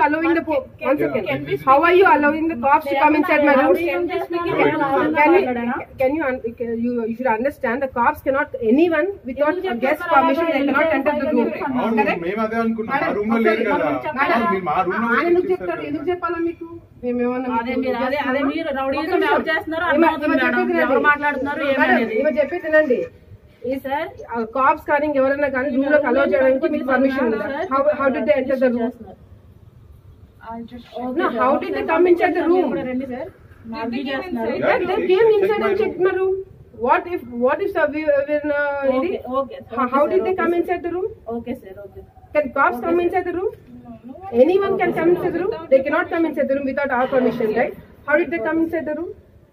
allowing the po- one second? How are you allowing the cops to come inside my room? Can you can you un- can you you should understand the cops cannot anyone without a guest permission they cannot enter the room. అవును Correct? మేము అదే అనుకున్నాం మా madam, room లో లేదు ఒకసారి కదా madam, అవును, మీరు మా రూమ్ లో ఆయన ఎందుకు చెప్తారు ఎందుకు చెప్పాలా మీకు మేమేమన్నా అదే మీకు మీరు అదే అదే చేస్తున్నామా? మీరు రౌడీజం ఒక నిమిషం. ఎవరు చేస్తున్నారో ఈమె- అర్థమవుతుంది ఈమె మేడం చెప్పేది ఎవరు వినండి. మాట్లాడుతున్నారు మేడం, ఏమనేది ఈమె చెప్పేది తినండి ఈ సార్ కాప్స్ కానీ ఎవరైనా కానీ రూమ్ లోకి అలౌ చేయడానికి మీకు పర్మిషన్ ఉందా how how did they enter the room No, how did they come inside the room? రండి సార్ రౌడీ చేస్తున్నారు That they came inside and checked my room. What if what if the we, when, uh, okay it- okay how, how did they come inside the room? Okay sir okay Can cops come inside the room? Anyone can come inside the room. They cannot come inside the room without our permission, right? How did they come inside the room?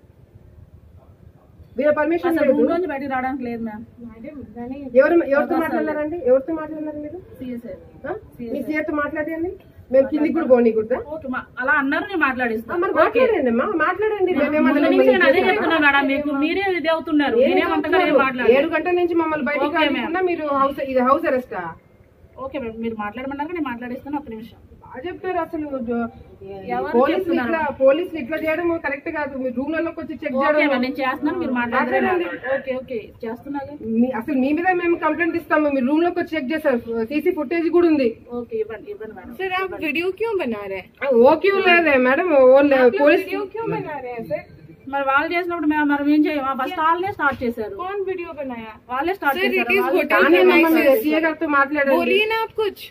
We have permission. అసలు లేదు. Room నుంచి బయటికి రావడానికి లేదు ma'am ఎవరు ఎవరితో మాట్లాడారండి ఎవరితో మాట్లాడారు మీరు సీఏ సార్ ఆ? మీ సీఎతో మాట్లాడండి మేము కిందికి కూడా పోనీ కూడా ఓకే మా- అలా అన్నారు నేను మాట్లాడిస్తాను మరి మాట్లాడండి అమ్మా మాట్లాడండి మేమేమన్నా ముందు నుంచి మిమ్మల్ని నేను అదే చేశామా? చెప్తున్నా మేడం మీకు మీరే ఇది అవుతున్నారు ఏం మీరేమంతగా ఏం చెప్తున్నారు? మాట్లాడారు ఏడు గంటల నుంచి మమ్మల్ని బయటికి ఓకే, రానివ్వకుండా మీరు హౌస్ ఇది హౌస్ అరెస్టా ఓకే మేడం మీరు మాట్లాడమన్నారు నేను మాట్లాడిస్తాను ఒక నిమిషం బాగా చెప్పారు అసలు జో- ఎవరు పోలీసులు చెప్తున్నారు? ఇట్లా పోలీసులు ఇట్లా చేయడం కరెక్ట్ కాదు మీరు రూమ్ లలోకి వచ్చి చెక్ ఓకే చేయడం మేడం నేను చేస్తున్నాను మీరు మాట్లాడారు ఓకే ఓకే చేస్తున్నాగా మీ- అసలు మీ మీద మేము కంప్లైంట్ ఇస్తాము మీరు రూమ్ లోకి వచ్చి చెక్ చేస్తారు సీసీ ఫుటేజ్ కూడా ఉంది ఓకే ఇవ్వండి ఇవ్వండి మేడం सर आप वीडियो क्यों बना रहे हैं ఓకే లేదే మేడం ఓన్లీ పోలీస్ क्यों बना रहे हैं सर మరి వాళ్ళు చేసినప్పుడు మేము మనం ఏం చేయం ఫస్ట్ వాళ్ళే స్టార్ట్ చేశారు कौन वीडियो बनाया వాళ్ళే స్టార్ట్ सर इट చేశారు इज होटल కానీ మమ్మల్ని సీఏ గారితో మాట్లాడండి बोलिए ना आप कुछ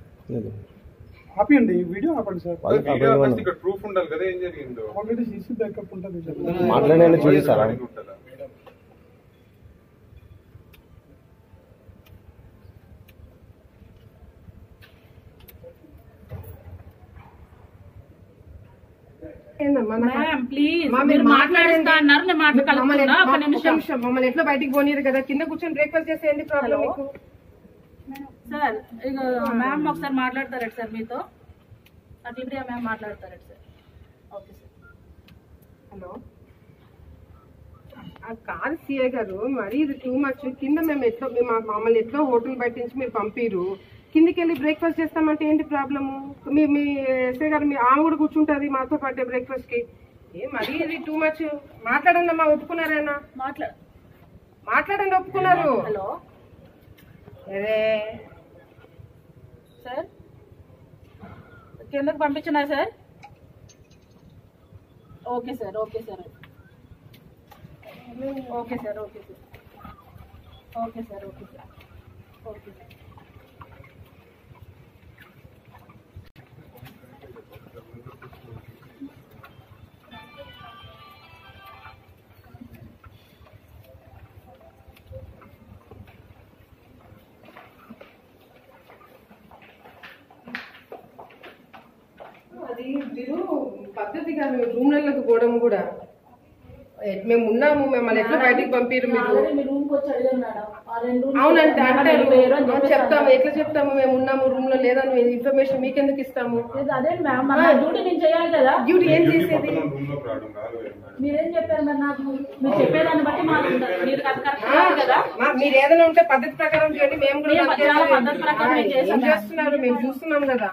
ఆపండి వీడియో ఆపండి సార్ వీడియో ఫస్ట్ ఇక్కడ ప్రూఫ్ ఉండాలి కదా ఏం జరిగిందో ఆల్రెడీ సీసీ బ్యాకప్ ఉంటుంది సార్ మాట్లాడేలా చూపిస్తారా ఉంటుందా? ఏందమ్మా నాకు మ్యామ్ ప్లీజ్ మా మీరు మీరు మాట్లాడిస్తా అన్నారు నేను మమ్మల్ని మాట్లాడగలుగుతున్నా ఒక ఒక నిమిషం నిమిషం మమ్మల్ని ఎట్లా బయటికి పోనీరు కదా కింద కూర్చొని బ్రేక్ఫాస్ట్ చేస్తే ఏంటి ప్రాబ్లం మీకు సార్ ఇక మ్యామ్ ఒకసారి మాట్లాడతారట సార్ మీతో అట్లా మ్యామ్ మాట్లాడతారట సార్ ఓకే సార్ హలో ఆ కాదు సిఏ గారు మరీ ఇది టూ మచ్ కింద మేము ఎట్లా మేము మా- మమ్మల్ని ఎట్లా హోటల్ బయట నుంచి మీరు పంపిరు కిందికి వెళ్ళి బ్రేక్ఫాస్ట్ చేస్తామంటే ఏంటి ప్రాబ్లము మీ మీ ఎస్ఐ గారు మీ ఆమె కూడా కూర్చుంటుంది మాతో పాటే బ్రేక్ఫాస్ట్ కి ఏ మరీ ఇది టూ మచ్ మాట్లాడండి అమ్మా ఒప్పుకున్నారేనా మాట్లా మాట్లాడండి ఒప్పుకున్నారు హలో అదే సార్ కిందకు పంపించినా sir okay sir okay sir okay sir okay sir okay sir okay sir okay sir అది మీరు పద్ధతి కాదు మీరు రూమ్లలోకి పోవడం కూడా ఏ, మేము ఉన్నాము మిమ్మల్ని ఎట్లా బయటికి పంపిరు మీరు ఆల్రెడీ మీ రూమ్కి వచ్చి అడిగాను మేడం ఆ రెండు rooms అవునంటే మేడం అంటారు వెళ్ళిపోయారు అని ఆ, చెప్పేసి చెప్తాము ఎట్లా చెప్తాము మేము ఉన్నాము రూమ్ లో లేదని ఇన్ఫర్మేషన్ మీకెందుకు ఇస్తాము ఇది అదే మ్యామ్ మన డ్యూటీ నేను చేయాలి కదా డ్యూటీ ఏం డ్యూటీ చేసేది మొత్తం రూమ్ లోకి రావడం కాదు కదా మేడం. మీరేం చెప్పారు మరి నాకు మీరు చెప్పేదాన్ని బట్టి మాట్లాడతారు మీరు అది కరెక్ట్ కాదు కదా మా- మీరు ఏదైనా ఉంటే పద్ధతి ప్రకారం చేయండి మేము కూడా మేము దానికి చాలా ఏం- పద్ధతి ప్రకారం ఆ, మేము చేసాం. ఏం చేస్తున్నారు మేము చూస్తున్నాం కదా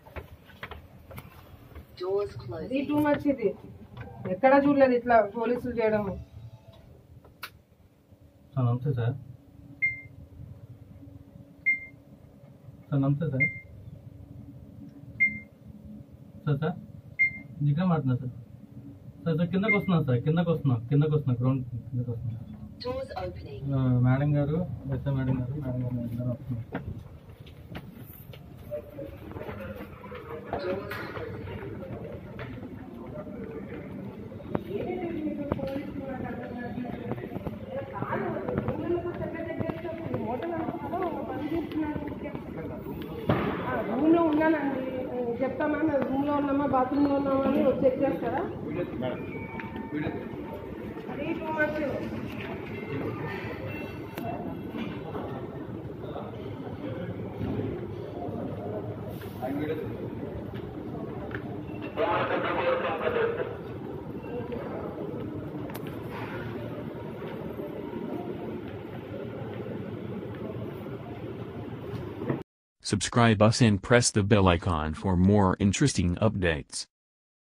ఇది టూ మచ్ ఇది ఎక్కడ చూడలేదు ఇట్లా పోలీసులు చేయడము సార్ నమస్తే సార్ సార్ నమస్తే సార్ సార్ సార్ నిజంగా మాట్లాడుతున్నా సార్ సార్ సార్ కిందకు వస్తున్నాను సార్ కిందకు వస్తున్నా కిందకు వస్తున్నా గ్రౌండ్ కిందకు వస్తున్నా ఆ, మేడం గారు ఎస్ఐ మేడం గారు మేడం గారు అందరూ వస్తున్నారు రూమ్ లో ఉన్నానండి చెప్తామా మేము రూమ్ లో ఉన్నామా బాత్రూమ్ లో ఉన్నామా అని వచ్చి చెక్ చేస్తారా అది too much Subscribe us and press the bell icon for more interesting updates.